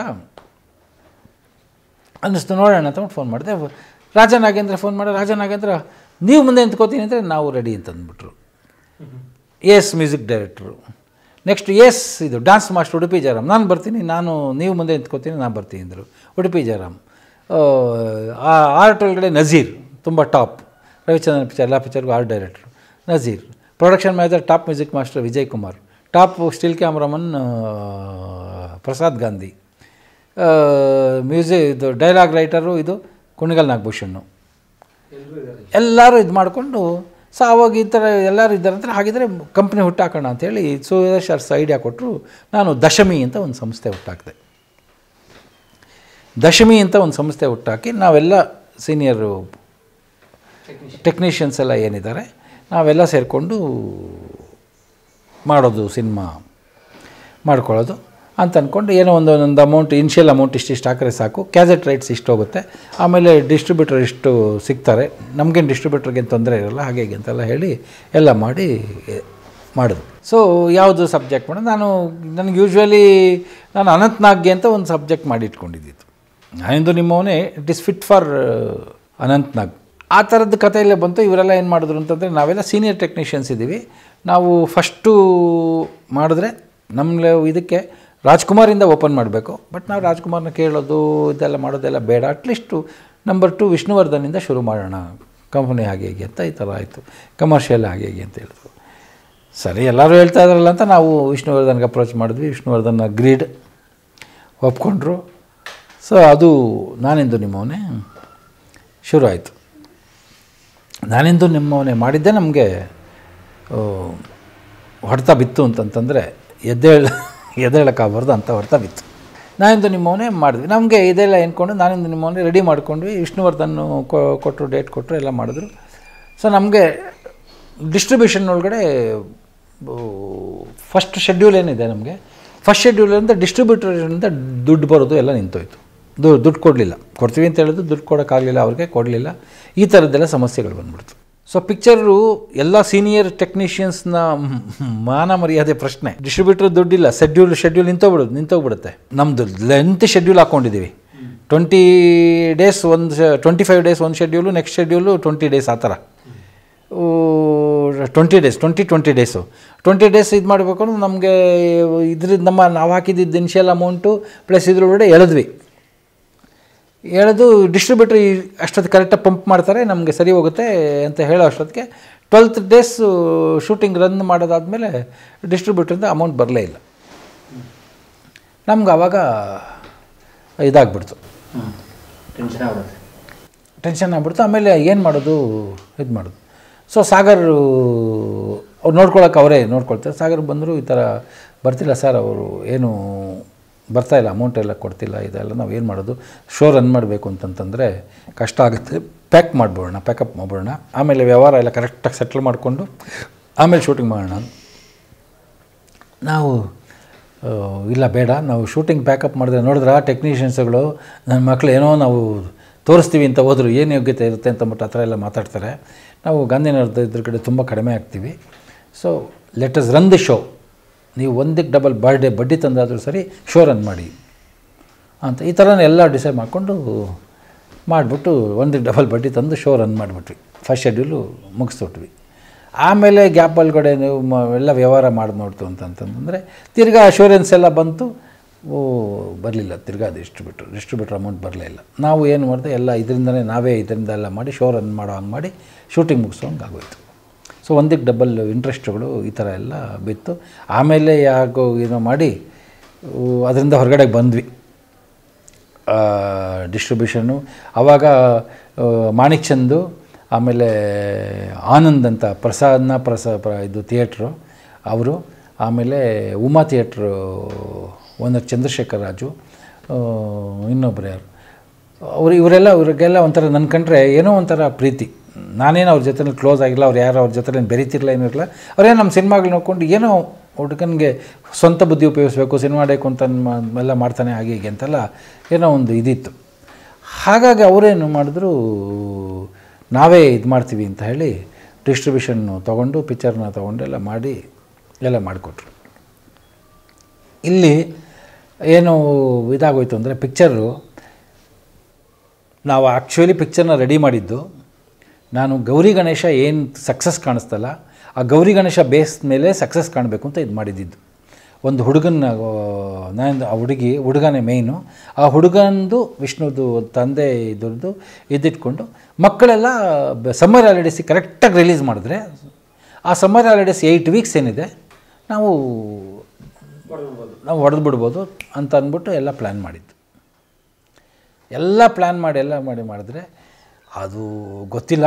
ಅನ್ನಿಸ್ತು ನೋಡೋಣ ಅಂತ ಫೋನ್ ಮಾಡಿದೆ ರಾಜ ನಾಗೇಂದ್ರ ಫೋನ್ ಮಾಡಿ ರಾಜ ನಾಗೇಂದ್ರ ನೀವು ಮುಂದೆ ನಿಂತ್ಕೋತೀನಿ ಅಂದರೆ ನಾವು ರೆಡಿ ಅಂತ ಅಂದ್ಬಿಟ್ರು yes music director next yes ಇದು ಡ್ಯಾನ್ಸ್ ಮಾಸ್ಟರ್ ಉಡುಪಿ ಜಯರಾಮ್ ನಾನು ಬರ್ತೀನಿ ನಾನು ನೀವು ಮುಂದೆ ನಿಂತ್ಕೋತೀನಿ ನಾನು ಬರ್ತೀನಿ ಅಂದರು ಉಡುಪಿ ಜಯರಾಮ್ ಆ ಆರ್ಟ್ ಒಳಗಡೆ ನಜೀರ್ ತುಂಬ ಟಾಪ್ ರವಿಚಂದ್ರನ್ ಪಿಕ್ಚರ್ ಎಲ್ಲ ಪಿಕ್ಚರ್ಗೂ art director Nazeer production manager top music master Vijay Kumar top still cameraman Prasad Gandhi music ಇದು ಡೈಲಾಗ್ ರೈಟರು ಇದು ಕುಣಿಗಲ್ ನಾಗಭೂಷಣ್ಣು ಎಲ್ಲರೂ ಇದು ಮಾಡಿಕೊಂಡು ಸೊ ಅವಾಗ ಈ ಥರ ಎಲ್ಲರೂ ಇದ್ದಾರೆ ಅಂದರೆ ಹಾಗಿದ್ರೆ ಕಂಪ್ನಿ ಹುಟ್ಟಾಕೋಣ ಅಂತೇಳಿ ಸುರೇಶ್ ಅರ್ಸ್ ಐಡಿಯಾ ಕೊಟ್ಟರು ನಾನು ದಶಮಿ ಅಂತ ಒಂದು ಸಂಸ್ಥೆ ಹುಟ್ಟಾಕಿದೆ ದಶಮಿ ಅಂತ ಒಂದು ಸಂಸ್ಥೆ ಹುಟ್ಟಾಕಿ ನಾವೆಲ್ಲ ಸೀನಿಯರು ಟೆಕ್ನಿಷಿಯನ್ಸ್ ಎಲ್ಲ ಏನಿದ್ದಾರೆ ನಾವೆಲ್ಲ ಸೇರಿಕೊಂಡು ಮಾಡೋದು ಸಿನಿಮಾ ಮಾಡ್ಕೊಳ್ಳೋದು ಅಂತ ಅಂದ್ಕೊಂಡು ಏನೋ ಒಂದು ಒಂದು ಅಮೌಂಟ್ ಇನ್ಷಿಯಲ್ ಅಮೌಂಟ್ ಇಷ್ಟಿಷ್ಟು ಹಾಕಿದ್ರೆ ಸಾಕು ಕ್ಯಾಸೆಟ್ ರೈಟ್ಸ್ ಇಷ್ಟು ಹೋಗುತ್ತೆ ಆಮೇಲೆ ಡಿಸ್ಟ್ರಿಬ್ಯೂಟರ್ ಇಷ್ಟು ಸಿಗ್ತಾರೆ ನಮಗೇನು ಡಿಸ್ಟ್ರಿಬ್ಯೂಟರ್ಗೇನು ತೊಂದರೆ ಇರೋಲ್ಲ ಹಾಗೆ ಹೀಗೆ ಅಂತೆಲ್ಲ ಹೇಳಿ ಎಲ್ಲ ಮಾಡಿ ಮಾಡಿದ್ರು ಸೊ ಯಾವುದು ಸಬ್ಜೆಕ್ಟ್ ಮಾಡೋದು ನಾನು ನನಗೆ ಯೂಶ್ವಲಿ ನಾನು ಅನಂತ್ನಾಗ್ಗೆ ಅಂತ ಒಂದು ಸಬ್ಜೆಕ್ಟ್ ಮಾಡಿ ಇಟ್ಕೊಂಡಿದ್ದಿತ್ತು ನಾನಿಂದು ನಿಮ್ಮವನೇ it is fit for Anant Nag ಆ ಥರದ್ದು ಕಥೆಯಲ್ಲೇ ಬಂತು ಇವರೆಲ್ಲ ಏನು ಮಾಡಿದ್ರು ಅಂತಂದರೆ ನಾವೆಲ್ಲ ಸೀನಿಯರ್ ಟೆಕ್ನಿಷಿಯನ್ಸ್ ಇದ್ದೀವಿ ನಾವು ಫಸ್ಟು ಮಾಡಿದ್ರೆ ನಮ್ಮ ಇದಕ್ಕೆ ರಾಜ್ಕುಮಾರಿಂದ ಓಪನ್ ಮಾಡಬೇಕು ಬಟ್ ನಾವು ರಾಜ್ಕುಮಾರ್ನ ಕೇಳೋದು ಇದೆಲ್ಲ ಮಾಡೋದೆಲ್ಲ ಬೇಡ ಅಟ್ಲೀಸ್ಟು ನಂಬರ್ ಟು ವಿಷ್ಣುವರ್ಧನಿಂದ ಶುರು ಮಾಡೋಣ ಕಂಪ್ನಿ ಹಾಗೆ ಹೀಗೆ ಅಂತ ಈ ಥರ ಆಯಿತು ಕಮರ್ಷಿಯಲ್ ಹಾಗೆ ಹೀಗೆ ಅಂತ ಹೇಳಿದ್ರು ಸರಿ ಎಲ್ಲರೂ ಹೇಳ್ತಾ ಇದ್ರಲ್ಲ ಅಂತ ನಾವು ವಿಷ್ಣುವರ್ಧನ್ಗೆ ಅಪ್ರೋಚ್ ಮಾಡಿದ್ವಿ ವಿಷ್ಣುವರ್ಧನ್ ಗ್ರೀಡ್ ಒಪ್ಕೊಂಡ್ರು ಸೊ ಅದು ನಾನೆಂದು ನಿಮ್ಮವನೇ ಶುರು ಆಯಿತು ನಾನೆಂದು ನಿಮ್ಮವನೇ ಮಾಡಿದ್ದೆ ನಮಗೆ ಹೊಡೆತ ಬಿತ್ತು ಅಂತಂತಂದರೆ ಎದ್ದೇಳ ಎದ್ದೇಳಕ್ಕಾಗಬಾರ್ದು ಅಂತ ಹೊಡೆತ ಬಿತ್ತು ನಾನಿಂದು ನಿಮ್ಮವನೇ ಮಾಡಿದ್ವಿ ನಮಗೆ ಇದೆಲ್ಲ ಏನ್ಕೊಂಡು ನಾನಿಂದು ನಿಮ್ಮವನೇ ರೆಡಿ ಮಾಡ್ಕೊಂಡ್ವಿ ವಿಷ್ಣುವರ್ಧನ್ ಕೊಟ್ಟರು ಡೇಟ್ ಕೊಟ್ಟರು ಎಲ್ಲ ಮಾಡಿದ್ರು ಸೊ ನಮಗೆ ಡಿಸ್ಟ್ರಿಬ್ಯೂಷನ್ ಒಳಗಡೆ ಫಸ್ಟ್ ಶೆಡ್ಯೂಲ್ ಏನಿದೆ ನಮಗೆ ಫಸ್ಟ್ ಶೆಡ್ಯೂಲಿಂದ ಡಿಸ್ಟ್ರಿಬ್ಯೂಟರಿಂದ ದುಡ್ಡು ಬರೋದು ಎಲ್ಲ ನಿಂತೋಯ್ತು ದು ದುಡ್ಡು ಕೊಡಲಿಲ್ಲ ಕೊಡ್ತೀವಿ ಅಂತ ಹೇಳಿದ್ರು ದುಡ್ಡು ಕೊಡೋಕ್ಕಾಗಲಿಲ್ಲ ಅವ್ರಿಗೆ ಕೊಡಲಿಲ್ಲ ಈ ಥರದ್ದೆಲ್ಲ ಸಮಸ್ಯೆಗಳು ಬಂದ್ಬಿಡ್ತು ಸೊ ಪಿಕ್ಚರು ಎಲ್ಲ ಸೀನಿಯರ್ ಟೆಕ್ನಿಷಿಯನ್ಸ್ನ ಮಾನ ಮರ್ಯಾದೆ ಪ್ರಶ್ನೆ ಡಿಸ್ಟ್ರಿಬ್ಯೂಟರ್ ದುಡ್ಡಿಲ್ಲ ಶೆಡ್ಯೂಲ್ ಶೆಡ್ಯೂಲ್ ನಿಂತೋಗ್ಬಿಡುತ್ತೆ ನಿಂತೋಗ್ಬಿಡುತ್ತೆ ನಮ್ಮದು ಲೆಂತ್ ಶೆಡ್ಯೂಲ್ ಹಾಕ್ಕೊಂಡಿದ್ದೀವಿ ಟ್ವೆಂಟಿ ಡೇಸ್ ಒಂದು ಟ್ವೆಂಟಿ ಫೈವ್ ಡೇಸ್ ಒಂದು schedule next schedule twenty days ಆ ಥರ twenty days twenty twenty days twenty days ಇದು ಮಾಡಬೇಕು ಅಂದ್ರೆ ನಮಗೆ ಇದ್ರದ್ದು ನಮ್ಮ ನಾವು ಹಾಕಿದ್ದಿದ್ದು ಇನ್ಷಿಯಲ್ ಅಮೌಂಟು ಪ್ಲಸ್ ಇದ್ರೊಳಗಡೆ ಎಳೆದ್ವಿ ಎಳೆದು ಡಿಸ್ಟ್ರಿಬ್ಯೂಟ್ರ್ ಅಷ್ಟೊತ್ತು ಕರೆಕ್ಟಾಗಿ ಪಂಪ್ ಮಾಡ್ತಾರೆ ನಮಗೆ ಸರಿ ಹೋಗುತ್ತೆ ಅಂತ ಹೇಳೋ ಅಷ್ಟೊತ್ತಿಗೆ ಟ್ವೆಲ್ತ್ ಡೇಸ್ ಶೂಟಿಂಗ್ ರನ್ ಮಾಡೋದಾದಮೇಲೆ ಡಿಸ್ಟ್ರಿಬ್ಯೂಟ್ರಿಂದ ಅಮೌಂಟ್ ಬರಲೇ ಇಲ್ಲ ನಮ್ಗೆ ಆವಾಗ ಇದಾಗ್ಬಿಡ್ತು ಟೆನ್ಷನ್ ಆಗುತ್ತೆ ಟೆನ್ಷನ್ ಆಗ್ಬಿಡ್ತು ಆಮೇಲೆ ಏನು ಮಾಡೋದು ಇದು ಮಾಡೋದು ಸೊ ಸಾಗರ್ ಅವ್ರು ನೋಡ್ಕೊಳಕ್ಕೆ ಅವರೇ ನೋಡ್ಕೊಳ್ತಾರೆ ಸಾಗರ್ ಬಂದರು ಈ ಥರ ಬರ್ತಿಲ್ಲ ಸರ್ ಅವರು ಏನು ಬರ್ತಾಯಿಲ್ಲ ಅಮೌಂಟ್ ಎಲ್ಲ ಕೊಡ್ತಿಲ್ಲ ಇದೆಲ್ಲ ನಾವು ಏನು ಮಾಡೋದು ಶೋ ರನ್ ಮಾಡಬೇಕು ಅಂತಂತಂದರೆ ಕಷ್ಟ ಆಗುತ್ತೆ ಪ್ಯಾಕ್ ಮಾಡಿಬಿಡೋಣ ಪ್ಯಾಕಪ್ ಮಾಡಿಬಿಡೋಣ ಆಮೇಲೆ ವ್ಯವಹಾರ ಎಲ್ಲ ಕರೆಕ್ಟಾಗಿ ಸೆಟ್ಲ್ ಮಾಡಿಕೊಂಡು ಆಮೇಲೆ ಶೂಟಿಂಗ್ ಮಾಡೋಣ ನಾವು ಆ, ಇಲ್ಲ ಬೇಡ ನಾವು ಶೂಟಿಂಗ್ ಪ್ಯಾಕಪ್ ಮಾಡಿದ್ರೆ ನೋಡಿದ್ರೆ ಟೆಕ್ನಿಷಿಯನ್ಸ್ಗಳು ನನ್ನ ಮಕ್ಕಳು ಏನೋ ನಾವು ತೋರಿಸ್ತೀವಿ ಅಂತ ಹೋದ್ರು ಏನು ಯೋಗ್ಯತೆ ಇರುತ್ತೆ ಅಂತ ಅಂದ್ಬಿಟ್ಟು ಆ ಥರ ಎಲ್ಲ ಮಾತಾಡ್ತಾರೆ ನಾವು ಗಾಂಧಿನಗರದ ಇದ್ರ ಕಡೆ ತುಂಬ ಕಡಿಮೆ ಆಗ್ತೀವಿ so let us run the show ನೀವು ಒಂದಕ್ಕೆ ಡಬಲ್ ಬರ್ಡೇ ಬಡ್ಡಿ ತಂದಾದರೂ ಸರಿ ಶೋ ರನ್ ಮಾಡಿ ಅಂತ ಈ ಥರನೇ ಎಲ್ಲ ಡಿಸೈಡ್ ಮಾಡಿಕೊಂಡು ಮಾಡಿಬಿಟ್ಟು ಒಂದಕ್ಕೆ ಡಬಲ್ ಬಡ್ಡಿ ತಂದು ಶೋ ರನ್ ಮಾಡಿಬಿಟ್ವಿ ಫಸ್ಟ್ ಶೆಡ್ಯೂಲು ಮುಗಿಸ್ಬಿಟ್ವಿ ಆಮೇಲೆ ಗ್ಯಾಪ್ ಒಳಗಡೆ ನೀವು ಮ ಎಲ್ಲ ವ್ಯವಹಾರ ಮಾಡಿ ನೋಡ್ತು ಅಂತಂತಂದರೆ ತಿರ್ಗಾ ಅಶೂರೆನ್ಸ್ ಎಲ್ಲ ಬಂತು ಓ ಬರಲಿಲ್ಲ ತಿರ್ಗಾ ಡಿಸ್ಟ್ರಿಬ್ಯೂಟ್ರ್ ಡಿಸ್ಟ್ರಿಬ್ಯೂಟ್ರ್ ಅಮೌಂಟ್ ಬರಲೇ ಇಲ್ಲ ನಾವು ಏನು ಮಾಡಿದೆ ಎಲ್ಲ ಇದರಿಂದನೇ ನಾವೇ ಇದರಿಂದ ಎಲ್ಲ ಮಾಡಿ ಶೋ ರನ್ ಮಾಡೋ ಹಂಗೆ ಮಾಡಿ ಶೂಟಿಂಗ್ ಮುಗಿಸೋಂಗೆ ಆಗೋಯ್ತು ಸೊ ಒಂದಕ್ಕೆ ಡಬಲ್ ಇಂಟ್ರೆಸ್ಟ್ಗಳು ಈ ಥರ ಎಲ್ಲ ಬಿತ್ತು ಆಮೇಲೆ ಯಾಕೋ ಏನೋ ಮಾಡಿ ಅದರಿಂದ ಹೊರಗಡೆ ಬಂದ್ವಿ ಡಿಸ್ಟ್ರಿಬ್ಯೂಷನ್ನು ಆವಾಗ ಆ, ಮಾಣಿಕ್ ಚಂದು ಆಮೇಲೆ ಆನಂದ್ ಅಂತ ಪ್ರಸಾದ್ನ ಪ್ರಸ ಪ್ರ ಇದು ಥಿಯೇಟ್ರು ಅವರು ಆಮೇಲೆ ಉಮಾ ಥಿಯೇಟ್ರು ಓನರ್ ಚಂದ್ರಶೇಖರ್ ರಾಜು ಆ, ಇನ್ನೊಬ್ರು ಯಾರು ಅವರು ಇವರೆಲ್ಲ ಇವ್ರಿಗೆಲ್ಲ ಒಂಥರ ನನ್ನ ಕಂಡ್ರೆ ಏನೋ ಒಂಥರ ಪ್ರೀತಿ ನಾನೇನು ಅವ್ರ ಜೊತೆಲಿ ಕ್ಲೋಸ್ ಆಗಿಲ್ಲ ಅವ್ರು ಯಾರು ಅವ್ರ ಜೊತೆ ಬೆರೀತಿರಲಿಲ್ಲ ಏನೂ ಇರಲಿಲ್ಲ ಅವರೇನು ನಮ್ಮ ಸಿನಿಮಾಗಳು ನೋಡ್ಕೊಂಡು ಏನೋ ಹುಡುಗನಿಗೆ ಸ್ವಂತ ಬುದ್ಧಿ ಉಪಯೋಗಿಸ್ಬೇಕು ಸಿನಿಮಾ ಡೇಕು ಅಂತ ಮ- ಎಲ್ಲ ಮಾಡ್ತಾನೆ ಹಾಗೆ ಹೀಗೆ ಅಂತೆಲ್ಲ ಏನೋ ಒಂದು ಇದಿತ್ತು ಹಾಗಾಗಿ ಅವರೇನು ಮಾಡಿದ್ರು ನಾವೇ ಇದು ಮಾಡ್ತೀವಿ ಅಂತ ಹೇಳಿ ಡಿಸ್ಟ್ರಿಬ್ಯೂಷನ್ನು ತೊಗೊಂಡು ಪಿಕ್ಚರ್ನ ತೊಗೊಂಡು ಎಲ್ಲ ಮಾಡಿ ಎಲ್ಲ ಮಾಡಿಕೊಟ್ರು ಇಲ್ಲಿ ಏನು ಇದಾಗೋಯ್ತು ಅಂದರೆ ಪಿಕ್ಚರು ನಾವು ಆ್ಯಕ್ಚುಲಿ ಪಿಕ್ಚರ್ನ ರೆಡಿ ಮಾಡಿದ್ದು ನಾನು ಗೌರಿ ಗಣೇಶ ಏನು ಸಕ್ಸಸ್ ಕಾಣಿಸ್ತಲ್ಲ ಆ ಗೌರಿ ಗಣೇಶ ಬೇಸ್ ಮೇಲೆ ಸಕ್ಸಸ್ ಕಾಣಬೇಕು ಅಂತ ಇದು ಮಾಡಿದ್ದಿದ್ದು ಒಂದು ಹುಡುಗನ ನಾನು ಆ ಹುಡುಗಿ ಹುಡುಗನೇ ಮೇಯ್ನು ಆ ಹುಡುಗಂದು ವಿಷ್ಣುದು ತಂದೆ ಇದ್ರದ್ದು ಇದಿಟ್ಕೊಂಡು ಮಕ್ಕಳೆಲ್ಲ ಸಮ್ಮರ್ ಹಾಲಿಡೇಸಿಗೆ ಕರೆಕ್ಟಾಗಿ ರಿಲೀಸ್ ಮಾಡಿದ್ರೆ ಆ ಸಮ್ಮರ್ ಹಾಲಿಡೇಸ್ ಏಯ್ಟ್ ವೀಕ್ಸ್ ಏನಿದೆ ನಾವು ನಾವು ಹೊಡೆದು ಬಿಡ್ಬೋದು ಅಂತ ಅಂದ್ಬಿಟ್ಟು ಎಲ್ಲ ಪ್ಲ್ಯಾನ್ ಮಾಡಿದ್ದು ಎಲ್ಲ ಪ್ಲ್ಯಾನ್ ಮಾಡಿ ಎಲ್ಲ ಮಾಡಿ ಮಾಡಿದ್ರೆ ಅದು ಗೊತ್ತಿಲ್ಲ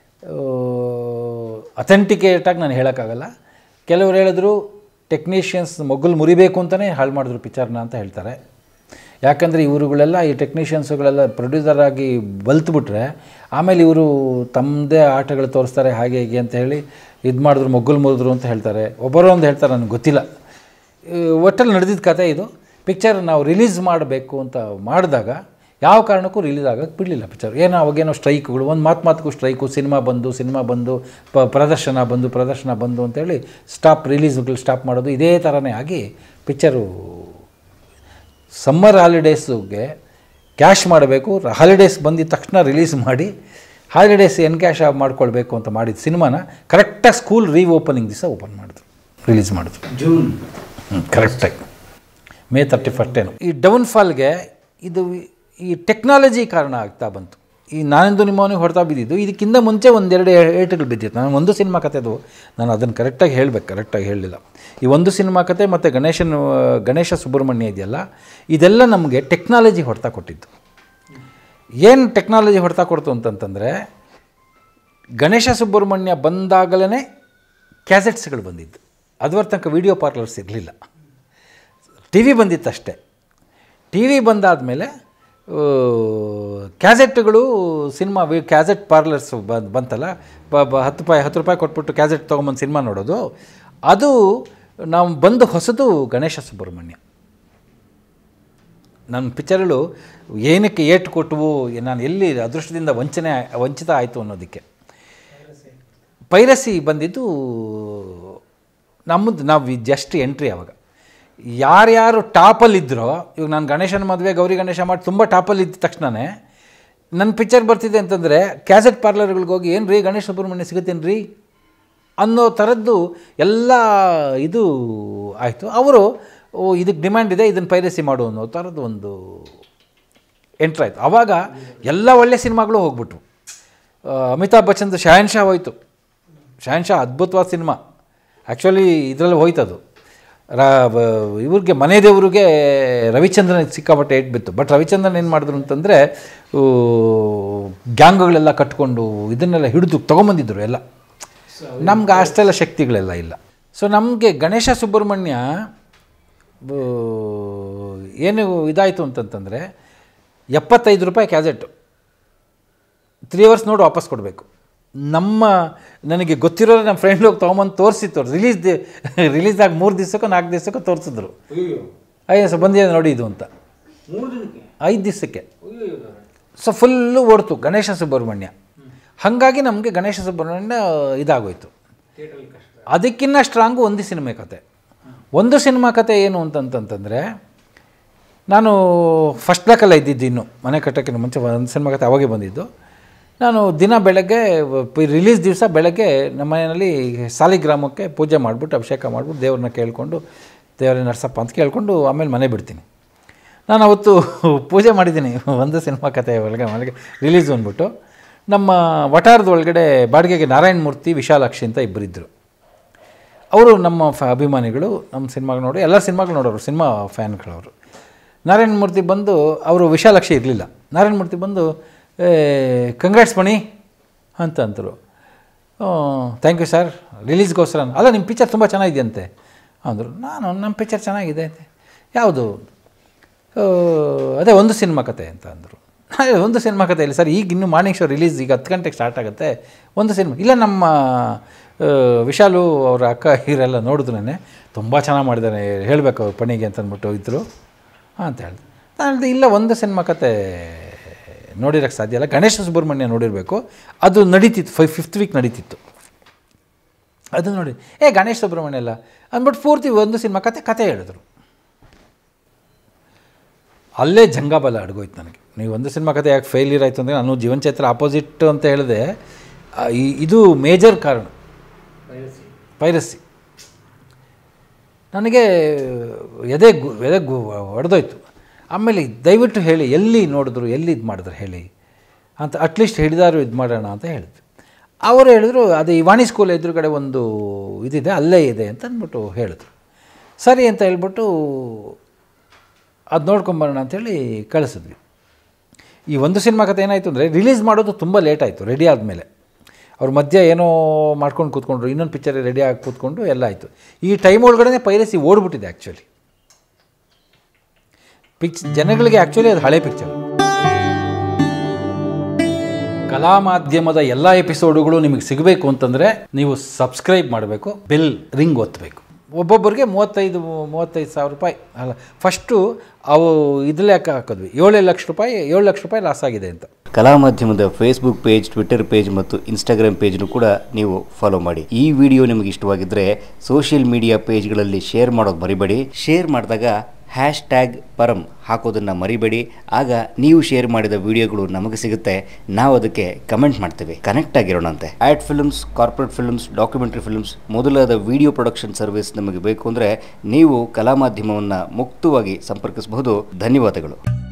ಅಥೆಂಟಿಕೇಟಾಗಿ ನಾನು ಹೇಳೋಕ್ಕಾಗಲ್ಲ ಕೆಲವರು ಹೇಳಿದ್ರು ಟೆಕ್ನಿಷಿಯನ್ಸ್ ಮೊಗ್ಗಲು ಮುರಿಬೇಕು ಅಂತಲೇ ಹಾಳು ಮಾಡಿದ್ರು ಪಿಕ್ಚರ್ನ ಅಂತ ಹೇಳ್ತಾರೆ ಯಾಕಂದರೆ ಇವರುಗಳೆಲ್ಲ ಈ ಟೆಕ್ನಿಷಿಯನ್ಸುಗಳೆಲ್ಲ ಪ್ರೊಡ್ಯೂಸರ್ ಆಗಿ ಬಲ್ತ್ಬಿಟ್ರೆ ಆಮೇಲೆ ಇವರು ತಮ್ಮದೇ ಆಟಗಳು ತೋರಿಸ್ತಾರೆ ಹಾಗೆ ಹೀಗೆ ಅಂತ ಹೇಳಿ ಇದು ಮಾಡಿದ್ರು ಮೊಗ್ಗಲು ಮುರಿದ್ರು ಅಂತ ಹೇಳ್ತಾರೆ ಒಬ್ಬರು ಒಂದು ಹೇಳ್ತಾರೆ ನನಗೆ ಗೊತ್ತಿಲ್ಲ ಒಟ್ಟಲ್ಲಿ ನಡೆದಿದ್ದ ಕತೆ ಇದು ಪಿಕ್ಚರ್ ನಾವು ರಿಲೀಸ್ ಮಾಡಬೇಕು ಅಂತ ಮಾಡಿದಾಗ ಯಾವ ಕಾರಣಕ್ಕೂ ರಿಲೀಸ್ ಆಗೋಕ್ಕೆ ಬಿಡಲಿಲ್ಲ ಪಿಕ್ಚರ್ ಏನೋ ಅವಾಗೇನೋ ಸ್ಟ್ರೈಕ್ಗಳು ಒಂದು ಮಾತು ಮಾತಿಗೂ ಸ್ಟ್ರೈಕು ಸಿನಿಮಾ ಬಂದು ಸಿನಿಮಾ ಬಂದು ಪ ಪ್ರದರ್ಶನ ಬಂದು ಪ್ರದರ್ಶನ ಬಂದು ಅಂತೇಳಿ ಸ್ಟಾಪ್ ರಿಲೀಸ್ಗಳು ಸ್ಟಾಪ್ ಮಾಡೋದು ಇದೇ ಥರನೇ ಆಗಿ ಪಿಕ್ಚರು ಸಮ್ಮರ್ ಹಾಲಿಡೇಸ್ಗೆ ಕ್ಯಾಶ್ ಮಾಡಬೇಕು ಹಾಲಿಡೇಸ್ ಬಂದಿದ ತಕ್ಷಣ ರಿಲೀಸ್ ಮಾಡಿ ಹಾಲಿಡೇಸ್ ಎನ್ ಕ್ಯಾಶ್ ಮಾಡ್ಕೊಳ್ಬೇಕು ಅಂತ ಮಾಡಿದ ಸಿನಿಮಾನ ಕರೆಕ್ಟಾಗಿ ಸ್ಕೂಲ್ ರೀ ಓಪನಿಂಗ್ ದಿವಸ ಓಪನ್ ಮಾಡಿದ್ರು ರಿಲೀಸ್ ಮಾಡಿದ್ರು ಜೂನ್ ಕರೆಕ್ಟಾಗಿ ಮೇ ತರ್ಟಿ ಫಸ್ಟೇನು ಈ ಡೌನ್ಫಾಲ್ಗೆ ಇದು ಈ ಟೆಕ್ನಾಲಜಿ ಕಾರಣ ಆಗ್ತಾ ಬಂತು ಈ ನಾನೆಂದು ನಿಮ್ಮವನಿಗೆ ಹೊಡ್ತಾ ಬಿದ್ದಿದ್ದು ಇದಕ್ಕಿಂತ ಮುಂಚೆ ಒಂದೆರಡು ಏಟುಗಳು ಬಿದ್ದಿತ್ತು ನಾನು ಒಂದು ಸಿನಿಮಾ ಕತೆದು ನಾನು ಅದನ್ನು ಕರೆಕ್ಟಾಗಿ ಹೇಳಬೇಕು ಕರೆಕ್ಟಾಗಿ ಹೇಳಲಿಲ್ಲ ಈ ಒಂದು ಸಿನಿಮಾ ಕತೆ ಮತ್ತು ಗಣೇಶನ ಗಣೇಶ ಸುಬ್ರಹ್ಮಣ್ಯ ಇದೆಯಲ್ಲ ಇದೆಲ್ಲ ನಮಗೆ ಟೆಕ್ನಾಲಜಿ ಹೊಡ್ತಾ ಕೊಟ್ಟಿದ್ದು ಏನು ಟೆಕ್ನಾಲಜಿ ಹೊಡ್ತಾ ಕೊಡ್ತು ಅಂತಂತಂದರೆ ಗಣೇಶ ಸುಬ್ರಹ್ಮಣ್ಯ ಬಂದಾಗಲೇ ಕ್ಯಾಸೆಟ್ಸ್ಗಳು ಬಂದಿದ್ದು ಅದುವರ ತನಕ ವೀಡಿಯೋ ಪಾರ್ಲರ್ಸ್ ಇರಲಿಲ್ಲ ಟಿ ವಿ ಬಂದಿತ್ತಷ್ಟೇ ಟಿ ವಿ ಬಂದಾದಮೇಲೆ ಕ್ಯಾಸೆಟ್ಗಳು ಸಿನಿಮಾ ವಿ ಕ್ಯಾಸೆಟ್ ಪಾರ್ಲರ್ಸ್ ಬಂದ್ ಬಂತಲ್ಲ ಬ ಬ ಹತ್ತು ರೂಪಾಯಿ ಹತ್ತು ರೂಪಾಯಿ ಕೊಟ್ಬಿಟ್ಟು ಕ್ಯಾಸೆಟ್ ತೊಗೊಂಬಂದು ಸಿನಿಮಾ ನೋಡೋದು ಅದು ನಾವು ಬಂದು ಹೊಸದು ಗಣೇಶ ಸುಬ್ರಹ್ಮಣ್ಯ ನನ್ನ ಪಿಕ್ಚರ್ಗಳು ಏನಕ್ಕೆ ಏಟು ಕೊಟ್ಟವು ನಾನು ಎಲ್ಲಿ ಅದೃಷ್ಟದಿಂದ ವಂಚನೆ ವಂಚಿತ ಆಯಿತು ಅನ್ನೋದಕ್ಕೆ ಪೈರಸಿ ಬಂದಿದ್ದು ನಮ್ಮದು ನಾವು ಜಸ್ಟ್ ಎಂಟ್ರಿ ಅವಾಗ ಯಾರ್ಯಾರು ಟಾಪಲ್ಲಿದ್ದರೋ ಇವಾಗ ನಾನು ಗಣೇಶನ ಮದುವೆ ಗೌರಿ ಗಣೇಶ ಮಾಡಿ ತುಂಬ ಟಾಪಲ್ಲಿ ಇದ್ದ ತಕ್ಷಣವೇ ನನ್ನ ಪಿಕ್ಚರ್ ಬರ್ತಿದೆ ಅಂತಂದರೆ ಕ್ಯಾಸೆಟ್ ಪಾರ್ಲರ್ಗಳಿಗೆ ಹೋಗಿ ಏನು ರೀ ಗಣೇಶ ಸುಬ್ರಹ್ಮಣ್ಯ ಸಿಗುತ್ತೇನು ರೀ ಅನ್ನೋ ಥರದ್ದು ಎಲ್ಲ ಇದು ಆಯಿತು ಅವರು ಓ ಇದಕ್ಕೆ ಡಿಮ್ಯಾಂಡ್ ಇದೆ ಇದನ್ನು ಪೈರಸಿ ಮಾಡು ಅನ್ನೋ ಥರದ್ದು ಒಂದು ಎಂಟ್ರ್ ಆಯಿತು ಆವಾಗ ಎಲ್ಲ ಒಳ್ಳೆ ಸಿನಿಮಾಗಳು ಹೋಗ್ಬಿಟ್ವು ಆ, ಅಮಿತಾಬ್ ಬಚ್ಚನ್ದು ಶಹನ್ ಶಾ ಹೋಯ್ತು ಶಹನ್ ಶಾ ಅದ್ಭುತವಾದ ಸಿನಿಮಾ ಆ್ಯಕ್ಚುಲಿ ಇದರಲ್ಲಿ ಹೋಯ್ತದು ರಾ ಬ- ಇವ್ರಿಗೆ ಮನೆ ದೇವ್ರಿಗೆ ರವಿಚಂದ್ರನ್ ಸಿಕ್ಕಾಪಟ್ಟೆ ಏಟ್ ಬಿತ್ತು ಬಟ್ ರವಿಚಂದ್ರನ್ ಏನು ಮಾಡಿದ್ರು ಅಂತಂದರೆ ಗ್ಯಾಂಗ್ಗಳೆಲ್ಲ ಕಟ್ಕೊಂಡು ಇದನ್ನೆಲ್ಲ ಹಿಡಿದು ತೊಗೊಂಬಂದಿದ್ರು ಎಲ್ಲ ನಮ್ಗೆ ಅಷ್ಟೆಲ್ಲ ಶಕ್ತಿಗಳೆಲ್ಲ ಇಲ್ಲ ಸೊ ನಮಗೆ ಗಣೇಶ ಸುಬ್ರಹ್ಮಣ್ಯ ಬ- ಏನು ಇದಾಯಿತು ಅಂತಂತಂದರೆ ಎಪ್ಪತ್ತೈದು ರೂಪಾಯಿ ಕ್ಯಾಸೆಟ್ಟು ತ್ರೀ ಅವರ್ಸ್ ನೋಡಿ ವಾಪಸ್ ಕೊಡಬೇಕು ನಮ್ಮ ನನಗೆ ಗೊತ್ತಿರೋರು ನಮ್ಮ ಫ್ರೆಂಡ್ ಹೋಗಿ ತೊಗೊಂಬಂದು ತೋರಿಸಿತ್ತು ರಿಲೀಸ್ ರಿಲೀಸ್ ಆಗಿ ಮೂರು ದಿವ್ಸಕ್ಕೋ ನಾಲ್ಕು ದಿವ್ಸಕ್ಕೋ ತೋರಿಸಿದ್ರು ಅಯ್ಯೋ ಅಯ್ಯೋ ಸರ್ ಬಂದಿದೆ ನೋಡಿ ಇದು ಅಂತ ಮೂರು ದಿನಕ್ಕೆ ಐದು ದಿವಸಕ್ಕೆ ಅಯ್ಯೋ ಸೊ ಫುಲ್ಲು ಓಡ್ತು ಗಣೇಶ ಸುಬ್ರಹ್ಮಣ್ಯ ಹಾಗಾಗಿ ನಮಗೆ ಗಣೇಶ ಸುಬ್ರಹ್ಮಣ್ಯ ಇದಾಗೋಯ್ತು ಥಿಯೇಟ್ರಲ್ಲಿ ಕಷ್ಟ ಅದಕ್ಕಿಂತ ಸ್ಟ್ರಾಂಗು ಒಂದು ಸಿನಿಮಾ ಕತೆ ಒಂದು ಸಿನಿಮಾ ಕತೆ ಏನು ಅಂತಂತಂತಂದರೆ ನಾನು ಫಸ್ಟ್ ಬ್ಲಾಕಲ್ಲ ಇದ್ದಿದ್ದು ಇನ್ನು ಮನೆ ಕಟ್ಟೋಕ್ಕಿಂತ ಮುಂಚೆ ಒಂದು ಸಿನಿಮಾ ಕತೆ ಅವಾಗೇ ಬಂದಿದ್ದು ನಾನು ದಿನ ಬೆಳಗ್ಗೆ ರಿಲೀಸ್ ದಿವಸ ಬೆಳಗ್ಗೆ ನಮ್ಮ ಮನೆಯಲ್ಲಿ ಸಾಲಿಗ್ರಾಮಕ್ಕೆ ಪೂಜೆ ಮಾಡಿಬಿಟ್ಟು ಅಭಿಷೇಕ ಮಾಡಿಬಿಟ್ಟು ದೇವ್ರನ್ನ ಕೇಳಿಕೊಂಡು ದೇವರೇ ನಡ್ಸಪ್ಪ ಅಂತ ಕೇಳಿಕೊಂಡು ಆಮೇಲೆ ಮನೆ ಬಿಡ್ತೀನಿ ನಾನು ಅವತ್ತು ಪೂಜೆ ಮಾಡಿದ್ದೀನಿ ಒಂದು ಸಿನಿಮಾ ಕತೆ ಒಳಗೆ ಒಳಗೆ ರಿಲೀಸ್ ಅಂದ್ಬಿಟ್ಟು ನಮ್ಮ ವಟಾರದ ಒಳಗಡೆ ಬಾಡಿಗೆಗೆ ನಾರಾಯಣ ಮೂರ್ತಿ ವಿಶಾಲಾಕ್ಷಿ ಅಂತ ಇಬ್ಬರಿದ್ದರು ಅವರು ನಮ್ಮ ಫ ಅಭಿಮಾನಿಗಳು ನಮ್ಮ ಸಿನಿಮಾಗಳು ನೋಡಿ ಎಲ್ಲ ಸಿನಿಮಾಗಳು ನೋಡೋರು ಸಿನಿಮಾ ಫ್ಯಾನ್ಗಳವರು ನಾರಾಯಣ ಮೂರ್ತಿ ಬಂದು ಅವರು ವಿಶಾಲಾಕ್ಷಿ ಇರಲಿಲ್ಲ ನಾರಾಯಣ ಮೂರ್ತಿ ಬಂದು ಕಂಗ್ರಾಟ್ಸ್ ಮಣಿ ಅಂತ ಅಂತರು ಥ್ಯಾಂಕ್ ಯು ಸರ್ ರಿಲೀಸ್ಗೋಸ್ಕರ ಅಲ್ಲ ನಿಮ್ಮ ಪಿಕ್ಚರ್ ತುಂಬ ಚೆನ್ನಾಗಿದೆಯಂತೆ ಅಂದರು ನಾನು ನಮ್ಮ ಪಿಕ್ಚರ್ ಚೆನ್ನಾಗಿದೆ ಅಂತೆ ಯಾವುದು ಆ, ಅದೇ ಒಂದು ಸಿನಿಮಾ ಕತೆ ಅಂತ ಅಂದರು ನಾಳೆ ಒಂದು ಸಿನಿಮಾ ಕತೆ ಇಲ್ಲ ಸರ್ ಈಗ ಇನ್ನು ಮಾರ್ನಿಂಗ್ ಶೋ ರಿಲೀಸ್ ಈಗ ಹತ್ತು ಗಂಟೆಗೆ ಸ್ಟಾರ್ಟ್ ಆಗುತ್ತೆ ಒಂದು ಸಿನಿಮಾ ಇಲ್ಲ ನಮ್ಮ ಆ, ವಿಶಾಲು ಅವರ ಅಕ್ಕ ಇವರೆಲ್ಲ ನೋಡಿದ್ರು ನೆನ್ನೆ ತುಂಬ ಚೆನ್ನಾಗಿ ಮಾಡಿದ್ದಾನೆ ಹೇಳಬೇಕು ಅವ್ರ ಪಣಿಗೆ ಅಂತ ಅಂದ್ಬಿಟ್ಟು ಇದ್ದರು ಹಾಂ ಅಂತ ಹೇಳಿದೆ ನಾನು ಹೇಳಿದೆ ಇಲ್ಲ ಒಂದು ಸಿನಿಮಾ ಕತೆ ನೋಡಿರೋಕ್ಕೆ ಸಾಧ್ಯ ಇಲ್ಲ ಗಣೇಶ ಸುಬ್ರಹ್ಮಣ್ಯ ನೋಡಿರಬೇಕು ಅದು ನಡೀತಿತ್ತು ಫೈ ಫಿಫ್ತ್ ವೀಕ್ ನಡೀತಿತ್ತು ಅದು ನೋಡಿ ಏ ಗಣೇಶ್ ಸುಬ್ರಹ್ಮಣ್ಯ ಅಲ್ಲ ಅಂದ್ಬಿಟ್ಟು ಪೂರ್ತಿ ಒಂದು ಸಿನಿಮಾ ಕತೆ ಕತೆ ಹೇಳಿದ್ರು ಅಲ್ಲೇ ಜಂಗಾಬಲ ಅಡ್ಗೋಯ್ತು ನನಗೆ ನೀವು ಒಂದು ಸಿನಿಮಾ ಕತೆ ಯಾಕೆ ಫೇಲ್ಯೂರ್ ಆಯಿತು ಅಂದರೆ ನಾನು ಜೀವನ್ ಚೈತ್ರ ಆಪೋಸಿಟ್ ಅಂತ ಹೇಳಿದೆ ಆ, ಈ- ಇದು ಮೇಜರ್ ಕಾರಣ ಪೈರಸಿ ಪೈರಸಿ ನನಗೆ ಎದೆ ಗು ಎದೆ ಗು ಹೊಡೆದೋಯ್ತು ಆಮೇಲೆ ದಯವಿಟ್ಟು ಹೇಳಿ ಎಲ್ಲಿ ನೋಡಿದ್ರು ಎಲ್ಲಿ ಇದು ಮಾಡಿದ್ರು ಹೇಳಿ ಅಂತ ಅಟ್ಲೀಸ್ಟ್ ಹಿಡಿದಾರು ಇದು ಮಾಡೋಣ ಅಂತ ಹೇಳಿದ್ರು ಅವರು ಹೇಳಿದ್ರು ಅದು ಈ ವಾಣಿ ಸ್ಕೂಲ್ ಎದುರುಗಡೆ ಒಂದು ಇದಿದೆ ಅಲ್ಲೇ ಇದೆ ಅಂತ ಅಂದ್ಬಿಟ್ಟು ಹೇಳಿದ್ರು ಸರಿ ಅಂತ ಹೇಳ್ಬಿಟ್ಟು ಅದು ನೋಡ್ಕೊಂಬರೋಣ ಅಂಥೇಳಿ ಕಳಿಸಿದ್ವಿ ಈ ಒಂದು ಸಿನಿಮಾ ಕತೆ ಏನಾಯಿತು ಅಂದರೆ ರಿಲೀಸ್ ಮಾಡೋದು ತುಂಬ ಲೇಟ್ ಆಯಿತು ರೆಡಿ ಆದಮೇಲೆ ಅವ್ರ ಮಧ್ಯ ಏನೋ ಮಾಡ್ಕೊಂಡು ಕೂತ್ಕೊಂಡ್ರು ಇನ್ನೊಂದು ಪಿಕ್ಚರ್ ರೆಡಿ ಆಗಿ ಕೂತ್ಕೊಂಡು ಎಲ್ಲ ಆಯಿತು ಈ ಟೈಮ್ ಒಳಗಡೆ ಪೈರಸಿ ಓಡ್ಬಿಟ್ಟಿದೆ ಆ್ಯಕ್ಚುಲಿ ಪಿಕ್ಚ್ ಜನಗಳಿಗೆ ಆ್ಯಕ್ಚುಲಿ ಅದು ಹಳೆ ಪಿಕ್ಚರ್ ಕಲಾ ಮಾಧ್ಯಮದ ಎಲ್ಲ ಎಪಿಸೋಡುಗಳು ನಿಮಗೆ ಸಿಗಬೇಕು ಅಂತಂದರೆ ನೀವು ಸಬ್ಸ್ಕ್ರೈಬ್ ಮಾಡಬೇಕು ಬೆಲ್ ರಿಂಗ್ ಒತ್ತಬೇಕು ಒಬ್ಬೊಬ್ಬರಿಗೆ ಮೂವತ್ತೈದು ಮೂವತ್ತೈದು ಸಾವಿರ ರೂಪಾಯಿ ಅಲ್ಲ ಫಸ್ಟು ಅವು ಇದ್ರಲ್ಲೇ ಹಾಕಿದ್ವಿ ಏಳೇಳು ಲಕ್ಷ ರೂಪಾಯಿ ಏಳು ಲಕ್ಷ ರೂಪಾಯಿ ಲಾಸ್ ಆಗಿದೆ ಅಂತ ಕಲಾ ಮಾಧ್ಯಮದ ಫೇಸ್ಬುಕ್ ಪೇಜ್ ಟ್ವಿಟರ್ ಪೇಜ್ ಮತ್ತು ಇನ್ಸ್ಟಾಗ್ರಾಮ್ ಪೇಜ್ನು ಕೂಡ ನೀವು ಫಾಲೋ ಮಾಡಿ ಈ ವಿಡಿಯೋ ನಿಮಗೆ ಇಷ್ಟವಾಗಿದ್ದರೆ ಸೋಷಿಯಲ್ ಮೀಡಿಯಾ ಪೇಜ್ಗಳಲ್ಲಿ ಶೇರ್ ಮಾಡೋದು ಮರಿಬೇಡಿ ಶೇರ್ ಮಾಡಿದಾಗ ಹ್ಯಾಶ್ ಟ್ಯಾಗ್ ಪರಂ ಹಾಕೋದನ್ನು ಮರಿಬೇಡಿ ಆಗ ನೀವು ಶೇರ್ ಮಾಡಿದ ವಿಡಿಯೋಗಳು ನಮಗೆ ಸಿಗುತ್ತೆ ನಾವು ಅದಕ್ಕೆ ಕಮೆಂಟ್ ಮಾಡ್ತೇವೆ ಕನೆಕ್ಟ್ ಆಗಿರೋಣಂತೆ ad films corporate films documentary films ಮೊದಲಾದ ವಿಡಿಯೋ ಪ್ರೊಡಕ್ಷನ್ ಸರ್ವಿಸ್ ನಮಗೆ ಬೇಕು ಅಂದರೆ ನೀವು ಕಲಾ ಮಾಧ್ಯಮವನ್ನು ಮುಕ್ತವಾಗಿ ಸಂಪರ್ಕಿಸಬಹುದು ಧನ್ಯವಾದಗಳು